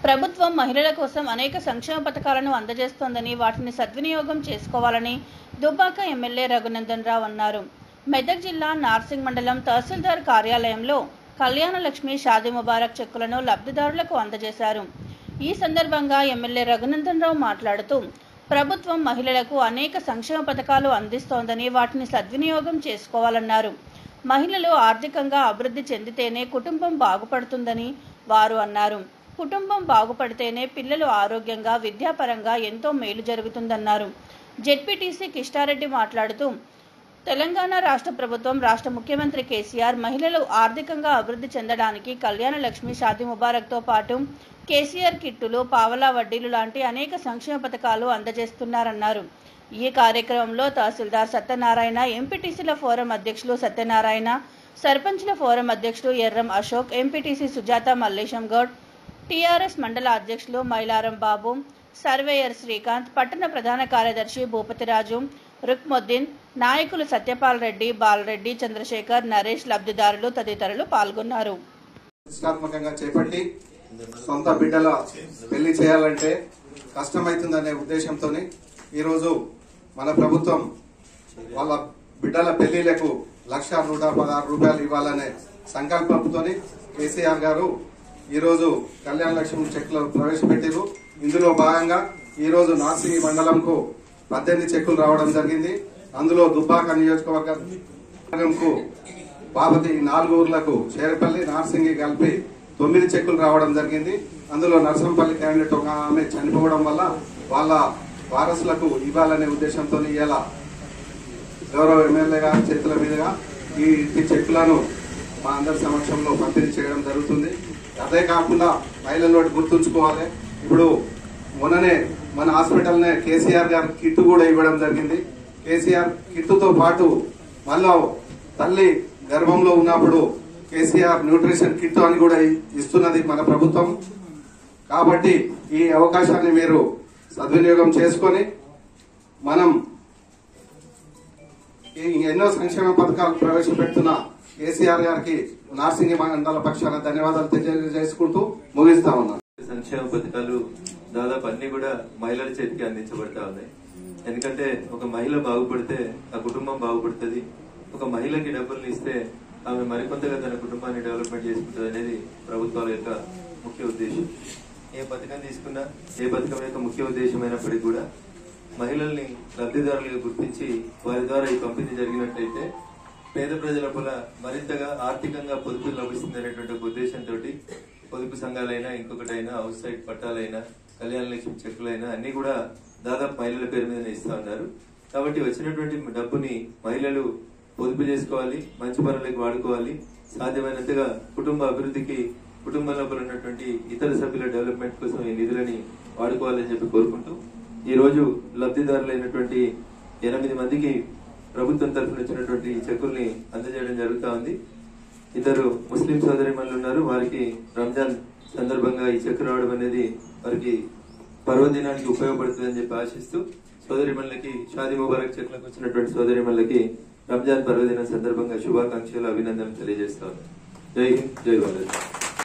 ప్రభుత్వం మహిళల కోసం అనేక సంక్షేమ పథకాలను అందజేస్తోందని వాటిని సద్వినియోగం చేసుకోవాలని దుబ్బాక ఎమ్మెల్యే రఘునందన్ రావు అన్నారు మెదక్ జిల్లా నార్సింగ్ మండలం తహసీల్దార్ కార్యాలయంలో కళ్యాణ లక్ష్మి షాదీ ముబారక్ చెక్కులను లబ్ధిదారులకు అందజేశారు ఈ సందర్భంగా ఎమ్మెల్యే రఘునందన్ రావు మాట్లాడుతూ ప్రభుత్వం మహిళలకు అనేక సంక్షేమ పథకాలు అందిస్తోందని వాటిని సద్వినియోగం చేసుకోవాలన్నారు మహిళలు ఆర్థికంగా అభివృద్ధి చెందితేనే కుటుంబం బాగుపడుతుందని వారు అన్నారు కుటుంబం బాగుపడితేనే పిల్లలు ఆరోగ్యంగా విద్యాపరంగా ఎంతో మేలు జరుగుతుందన్నారు జెడ్పీటీసీ కిష్టారెడ్డి మాట్లాడుతూ తెలంగాణ రాష్ట్ర ప్రభుత్వం రాష్ట్ర ముఖ్యమంత్రి కేసీఆర్ మహిళలు ఆర్థికంగా అభివృద్ధి చెందడానికి కళ్యాణ లక్ష్మి షాదీ ముబారక్తో పాటు కేసీఆర్ కిట్టులు పావలా వడ్డీలు లాంటి అనేక సంక్షేమ పథకాలు అందజేస్తున్నారన్నారు ఈ కార్యక్రమంలో తహసీల్దార్ సత్యనారాయణ ఎంపీటీసీల ఫోరం అధ్యక్షులు సత్యనారాయణ సర్పంచ్ల ఫోరం అధ్యక్షులు ఎర్రం అశోక్ ఎంపీటీసీ సుజాత మల్లేశం గౌడ్ టీఆర్ఎస్ మండల అధ్యక్షులు మైలారం బాబు సర్వేయర్ శ్రీకాంత్ పట్టణ ప్రధాన కార్యదర్శి భూపతిరాజు రుక్ముద్దీన్ నాయకులు సత్యపాల్ రెడ్డి బాలరెడ్డి చంద్రశేఖర్ నరేష్ లబ్ధిదారులు తదితరులు పాల్గొన్నారు ప్రతిష్టాత్మకంగా చేపట్టి సొంత బిడ్డల పెళ్లి చేయాలంటే కష్టమవుతుందనే ఉద్దేశంతో ఈరోజు మన ప్రభుత్వం వాళ్ళ బిడ్డల పెళ్లిలకు లక్ష నూట పదహారు రూపాయలు ఇవ్వాలనే సంకల్పంతో కేసీఆర్ గారు ఈరోజు కళ్యాణ లక్ష్మి చెక్లు ప్రవేశపెట్టారు ఇందులో భాగంగా ఈరోజు నార్సింగి మండలంకు పద్దెనిమిది చెక్కులు రావడం జరిగింది అందులో దుబ్బాక నియోజకవర్గంకు బాపతి నాలుగు ఊర్లకు చేరపల్లి నార్సింగి కలిపి తొమ్మిది చెక్కులు రావడం జరిగింది అందులో నర్సంపల్లి క్యాండిడేట్ ఒక ఆమె చనిపోవడం వల్ల వాళ్ళ వారసులకు ఇవ్వాలనే ఉద్దేశంతో ఇలా గౌరవ ఎమ్మెల్యే గారి చేతుల మీదుగా ఈ ఈ చెక్కులను మా అందరి సమక్షంలో పంపిణీ చేయడం జరుగుతుంది అదే కాకుండా మహిళలు ఒకటి గుర్తుంచుకోవాలి ఇప్పుడు మొన్ననే మన హాస్పిటల్నే కేసీఆర్ గారి కిట్ కూడా ఇవ్వడం జరిగింది కేసీఆర్ కిట్తో పాటు మళ్ళా తల్లి గర్భంలో ఉన్నప్పుడు కేసీఆర్ న్యూట్రిషన్ కిట్ అని కూడా ఇస్తున్నది మన ప్రభుత్వం కాబట్టి ఈ అవకాశాన్ని మీరు సద్వినియోగం చేసుకొని మనం ఈ ఎన్నో సంక్షేమ పథకాలు ప్రవేశపెడుతున్న కేసీఆర్ గారికి నార్సింగి మండల పక్షాన ధన్యవాదాలు తెలియజేసుకుంటూ ముగిస్తా ఉన్నాను సంక్షేమ పథకాలు దాదాపు అన్ని కూడా మహిళల చేతికి అందించబడతా ఉన్నాయి ఎందుకంటే ఒక మహిళ బాగుపడితే ఆ కుటుంబం బాగుపడుతుంది ఒక మహిళకి డబ్బులు ఇస్తే ఆమె మరికొంతగా తన కుటుంబాన్ని డెవలప్మెంట్ చేసుకుంటుంది అనేది ప్రభుత్వాల యొక్క ముఖ్య ఉద్దేశం ఏ పథకం తీసుకున్నా ఏ పథకం యొక్క ముఖ్య ఉద్దేశమైనప్పటికీ కూడా మహిళల్ని లబ్ధిదారులుగా గుర్తించి వారి ద్వారా ఈ పంపిణీ జరిగినట్లయితే పేద ప్రజల పల మరింతగా ఆర్థికంగా పొదుపు లభిస్తుంది అనేటువంటి ఒక ఉద్దేశంతో పొదుపు సంఘాలైనా ఇంకొకటైనా హౌస్ సైడ్ పట్టాలైనా కళ్యాణ లక్ష్మి చెక్కులైనా అన్ని కూడా దాదాపు మహిళల పేరు మీద ఇస్తా ఉన్నారు కాబట్టి వచ్చినటువంటి డబ్బుని మహిళలు పొదుపు చేసుకోవాలి మంచి పనులకు వాడుకోవాలి సాధ్యమైనంతగా కుటుంబ అభివృద్ధికి కుటుంబం లోపల ఉన్నటువంటి ఇతర సభ్యుల డెవలప్మెంట్ కోసం ఈ నిధులని వాడుకోవాలని చెప్పి కోరుకుంటూ ఈ రోజు లబ్ధిదారులైనటువంటి ఎనిమిది మందికి ప్రభుత్వం తరఫున వచ్చినటువంటి చెక్కుల్ని అందజేయడం జరుగుతా ఉంది ఇద్దరు ముస్లిం సోదరిమణులు ఉన్నారు వారికి రంజాన్ సందర్భంగా ఈ చెక్ రావడం అనేది వారికి పర్వదినానికి ఉపయోగపడుతుందని చెప్పి ఆశిస్తూ సోదరిమణులకి షాదీ ముబారక్ చెక్లకు వచ్చినటువంటి సోదరిమణులకి రంజాన్ పర్వదినం సందర్భంగా శుభాకాంక్షలు అభినందనలు తెలియజేస్తా ఉన్నాను జై హింద్ జై భారత్